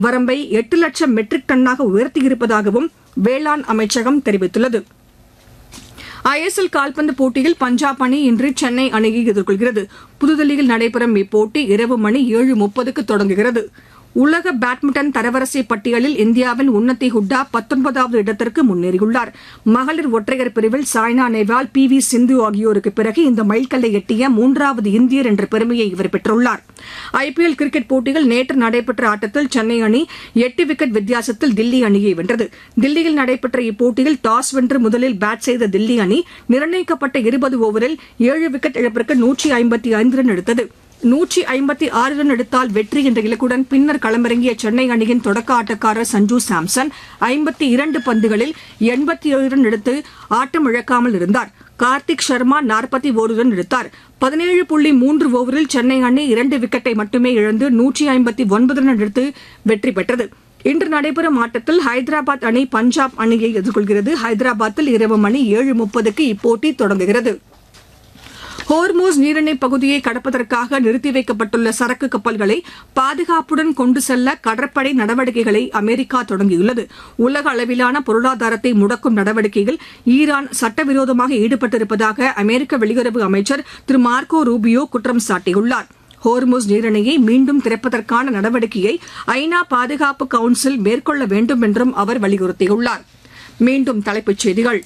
வரம்பை எட்டு லட்சம் மெட்ரிக் டன்னாக உயர்த்தியிருப்பதாகவும் வேளாண் அமைச்சகம் தெரிவித்துள்ளது ஐஎஸ்எல் கால்பந்து போட்டியில் பஞ்சாப் அணி இன்று சென்னை அணியை எதிர்கொள்கிறது புதுதில்லியில் நடைபெறும் இப்போட்டி இரவு மணி ஏழு முப்பதுக்கு தொடங்குகிறது உலக பேட்மிண்டன் தரவரிசை பட்டியலில் இந்தியாவின் உன்னதி ஹுட்டா பத்தொன்பதாவது இடத்திற்கு முன்னேறியுள்ளார் மகளிர் ஒற்றையர் பிரிவில் சாய்னா நேவால் பி வி சிந்து ஆகியோருக்கு பிறகு இந்த மைல்கல்லை எட்டிய மூன்றாவது இந்தியர் என்ற பெருமையை இவர் பெற்றுள்ளார் ஐபிஎல் கிரிக்கெட் போட்டியில் நேற்று நடைபெற்ற ஆட்டத்தில் சென்னை அணி எட்டு விக்கெட் வித்தியாசத்தில் தில்லி அணியை வென்றது தில்லியில் நடைபெற்ற இப்போட்டியில் டாஸ் வென்று முதலில் பேட் செய்த தில்லி அணி நிர்ணயிக்கப்பட்ட இருபது ஓவரில் ஏழு விக்கெட் இழப்பிற்கு நூற்றி ஐம்பத்தி ஐந்து ரன் எடுத்தது நூற்றி ஐம்பத்தி ஆறு ரன் எடுத்தால் வெற்றி என்ற இலக்குடன் பின்னர் களமிறங்கிய சென்னை அணியின் தொடக்க ஆட்டக்காரர் சஞ்சு சாம்சன் ஐம்பத்தி இரண்டு பந்துகளில் எண்பத்தி ஏழு ரன் எடுத்து ஆட்டம் இழக்காமல் இருந்தார் கார்த்திக் சர்மா நாற்பத்தி ஒரு ரன் எடுத்தார் பதினேழு புள்ளி மூன்று ஓவரில் சென்னை அணி இரண்டு விக்கெட்டை மட்டுமே இழந்து நூற்றி ஐம்பத்தி ஒன்பது ரன் எடுத்து வெற்றி பெற்றது இன்று நடைபெறும் ஆட்டத்தில் ஹைதராபாத் அணி பஞ்சாப் அணியை எதிர்கொள்கிறது ஹைதராபாத்தில் இரவு மணி ஏழு முப்பதுக்கு இப்போட்டி தொடங்குகிறது ஹோர்மோஸ் நீரிணை பகுதியை கடப்பதற்காக நிறுத்தி வைக்கப்பட்டுள்ள சரக்கு கப்பல்களை பாதுகாப்புடன் கொண்டு செல்ல கடற்படை நடவடிக்கைகளை அமெரிக்கா தொடங்கியுள்ளது உலக அளவிலான பொருளாதாரத்தை முடக்கும் நடவடிக்கையில் ஈரான் சட்டவிரோதமாக ஈடுபட்டிருப்பதாக அமெரிக்க வெளியுறவு அமைச்சர் திரு மார்க்கோ ரூபியோ குற்றம் சாட்டியுள்ளார் ஹோர்முஸ் நீரிணையை மீண்டும் திறப்பதற்கான நடவடிக்கையை ஐநா பாதுகாப்பு கவுன்சில் மேற்கொள்ள வேண்டும் என்றும் அவர் வலியுறுத்தியுள்ளார் மீண்டும் தலைப்புச் செய்திகள்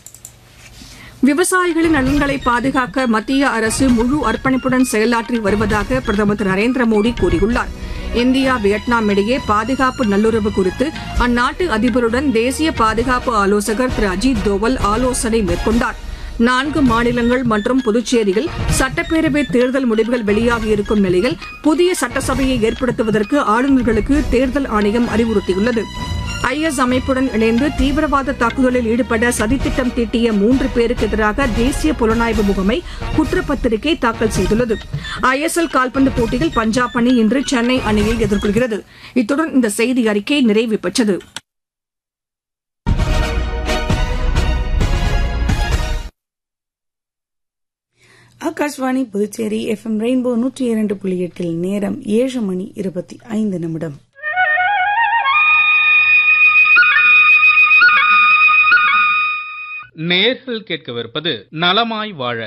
விவசாயிகளின் நலன்களை பாதுகாக்க மத்திய அரசு முழு அர்ப்பணிப்புடன் செயலாற்றி வருவதாக பிரதமர் திரு நரேந்திர மோடி கூறியுள்ளார் இந்தியா வியட்நாம் இடையே பாதுகாப்பு நல்லுறவு குறித்து அந்நாட்டு அதிபருடன் தேசிய பாதுகாப்பு ஆலோசகர் திரு அஜித் தோவல் ஆலோசனை மேற்கொண்டார் நான்கு மாநிலங்கள் மற்றும் புதுச்சேரியில் சட்டப்பேரவை தேர்தல் முடிவுகள் வெளியாகியிருக்கும் நிலையில் புதிய சட்டசபையை ஏற்படுத்துவதற்கு ஆளுநர்களுக்கு தேர்தல் ஆணையம் அறிவுறுத்தியுள்ளது ஐஎஸ் அமைப்புடன் இணைந்து தீவிரவாத தாக்குதலில் ஈடுபட சதித்திட்டம் தீட்டிய மூன்று பேருக்கு எதிராக தேசிய புலனாய்வு முகமை குற்றப்பத்திரிகை தாக்கல் செய்துள்ளது ஐஎஸ்எல் கால்பந்து போட்டியில் பஞ்சாப் அணி இன்று சென்னை அணியை எதிர்கொள்கிறது இத்துடன் இந்த செய்தி அறிக்கை நிறைவு பெற்றது ஆகாஷ்வாணி புதுச்சேரி எஃப்எம் ரெயின்போ நூற்றி இரண்டு புள்ளி எட்டில் நேரம் ஏழு மணி இருபத்தி ஐந்து நிமிடம் நேர்கள் கேட்கவிருப்பது நலமாய் வாழ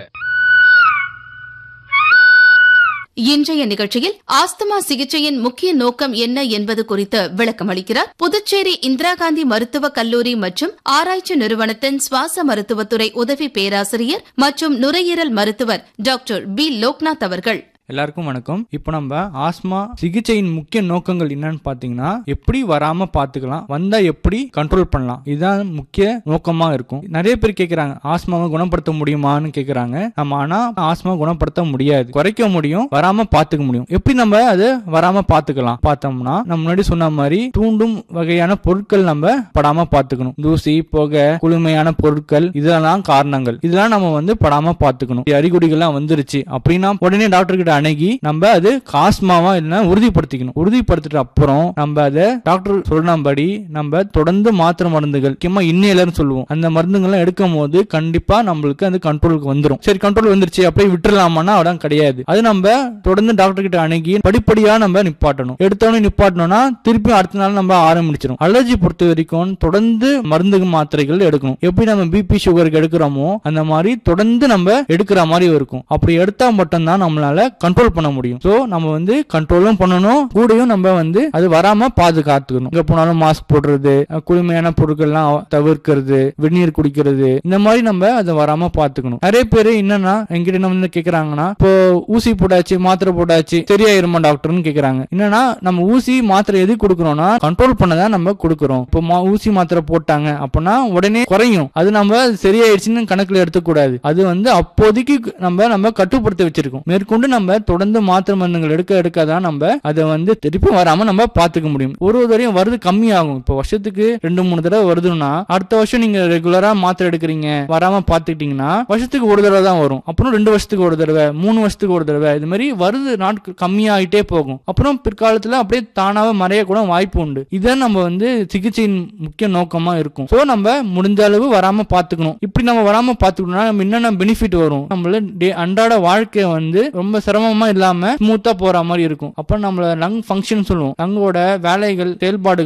இன்றைய நிகழ்ச்சியில் ஆஸ்துமா சிகிச்சையின் முக்கிய நோக்கம் என்ன என்பது குறித்து விளக்கமளிக்கிறார் புதுச்சேரி இந்திரா காந்தி மருத்துவக் கல்லூரி மற்றும் ஆராய்ச்சி நிறுவனத்தின் சுவாச மருத்துவத்துறை உதவி பேராசிரியர் மற்றும் நுரையீரல் மருத்துவர் டாக்டர் பி லோக்நாத் அவர்கள் எல்லாருக்கும் வணக்கம் இப்போ நம்ம ஆஸ்மா சிகிச்சையின் முக்கிய நோக்கங்கள் என்னன்னு பார்த்தீங்கன்னா எப்படி வராம பார்த்துக்கலாம் வந்தா எப்படி கண்ட்ரோல் பண்ணலாம் இதுதான் முக்கிய நோக்கமா இருக்கும் நிறைய பேர் கேட்குறாங்க ஆஸ்மாவை குணப்படுத்த முடியுமான்னு கேட்குறாங்க நம்ம ஆனா ஆஸ்மா குணப்படுத்த முடியாது குறைக்க முடியும் வராம பார்த்துக்க முடியும் எப்படி நம்ம அதை வராம பார்த்துக்கலாம் பார்த்தோம்னா நம்ம முன்னாடி சொன்ன மாதிரி தூண்டும் வகையான பொருட்கள் நம்ம படாம பார்த்துக்கணும் தூசி புகை குளுமையான பொருட்கள் இதெல்லாம் காரணங்கள் இதெல்லாம் நம்ம வந்து படாம பார்த்துக்கணும் அறிகுறிகள்லாம் வந்துருச்சு அப்படின்னா உடனே டாக்டர் கிட்ட அணுகி நம்ம அது காஸ்மாவா இல்லைன்னா உறுதிப்படுத்திக்கணும் உறுதிப்படுத்திட்ட அப்புறம் நம்ம அதை டாக்டர் சொன்னபடி நம்ம தொடர்ந்து மாத்திரை மருந்துகள் முக்கியமா இன்னேலர்னு சொல்லுவோம் அந்த மருந்துகள்லாம் எடுக்கும் போது கண்டிப்பா நம்மளுக்கு அந்த கண்ட்ரோலுக்கு வந்துடும் சரி கண்ட்ரோல் வந்துருச்சு அப்படியே விட்டுறலாமான்னா அதான் கிடையாது அது நம்ம தொடர்ந்து டாக்டர் கிட்ட அணுகி படிப்படியா நம்ம நிப்பாட்டணும் எடுத்தவொடனே நிப்பாட்டணும்னா திருப்பி அடுத்த நாள் நம்ம ஆரம்பிச்சிடும் அலர்ஜி பொறுத்த வரைக்கும் தொடர்ந்து மருந்து மாத்திரைகள் எடுக்கணும் எப்படி நம்ம பிபி சுகருக்கு எடுக்கிறோமோ அந்த மாதிரி தொடர்ந்து நம்ம எடுக்கிற மாதிரி இருக்கும் அப்படி எடுத்தா மட்டும்தான் நம்மளால கண்ட்ரோல் பண்ண முடியும் சோ நம்ம வந்து கண்ட்ரோலும் பண்ணணும் கூடயும் நம்ம வந்து அது வராம பாதுகாத்துக்கணும் எங்க போனாலும் மாஸ்க் போடுறது அஹ் குளுமையான பொருட்கள்லாம் தவிர்க்கிறது வெந்நீர் குடிக்கிறது இந்த மாதிரி நம்ம அதை வராம பாத்துக்கணும் நிறைய பேர் என்னன்னா எங்கிட்ட என்ன வந்து கேக்குறாங்கன்னா இப்போ ஊசி போட்டாச்சு மாத்திரை போட்டாச்சு சரியாயிருமா டாக்டர்னு கேக்குறாங்க என்னன்னா நம்ம ஊசி மாத்திரை எது கொடுக்கறோம்னா கண்ட்ரோல் பண்ணதான் நம்ம கொடுக்கறோம் இப்போ மா- ஊசி மாத்திரை போட்டாங்க அப்படின்னா உடனே குறையும் அது நம்ம சரியாயிடுச்சுன்னு கணக்குல எடுத்துக்கூடாது அது வந்து அப்போதைக்கு நம்ம நம்ம கட்டுப்படுத்த வச்சிருக்கோம் மேற்கொண்டு நம்ம தொடர்ந்து மாத்திரை மருந்துகள் எடுக்க எடுக்க தான் நம்ம அதை வந்து திருப்பி வராம நம்ம பாத்துக்க முடியும் ஒரு ஒரு தடவையும் வருது கம்மியாகும் இப்போ வருஷத்துக்கு ரெண்டு மூணு தடவை வருதுன்னா அடுத்த வருஷம் நீங்க ரெகுலரா மாத்திரை எடுக்கிறீங்க வராம பாத்துக்கிட்டீங்கன்னா வருஷத்துக்கு ஒரு தடவை தான் வரும் அப்புறம் ரெண்டு வருஷத்துக்கு ஒரு தடவை மூணு வருஷத்துக்கு ஒரு தடவை இது மாதிரி வருது நாட்கள் கம்மியாயிட்டே போகும் அப்புறம் பிற்காலத்துல அப்படியே தானாவே மறைய கூட வாய்ப்பு உண்டு இதான் நம்ம வந்து சிகிச்சையின் முக்கிய நோக்கமா இருக்கும் சோ நம்ம முடிஞ்ச அளவு வராம பாத்துக்கணும் இப்படி நம்ம வராம பாத்துக்கணும்னா நம்ம என்னென்ன பெனிஃபிட் வரும் நம்மள டே- அன்றாட வாழ்க்கைய வந்து ரொம்ப சிரமம் சிரமமா இல்லாம ஸ்மூத்தா போற மாதிரி இருக்கும் அப்ப நம்மள லங் ஃபங்க்ஷன் சொல்லுவோம் லங்கோட வேலைகள் செயல்பாடுகள்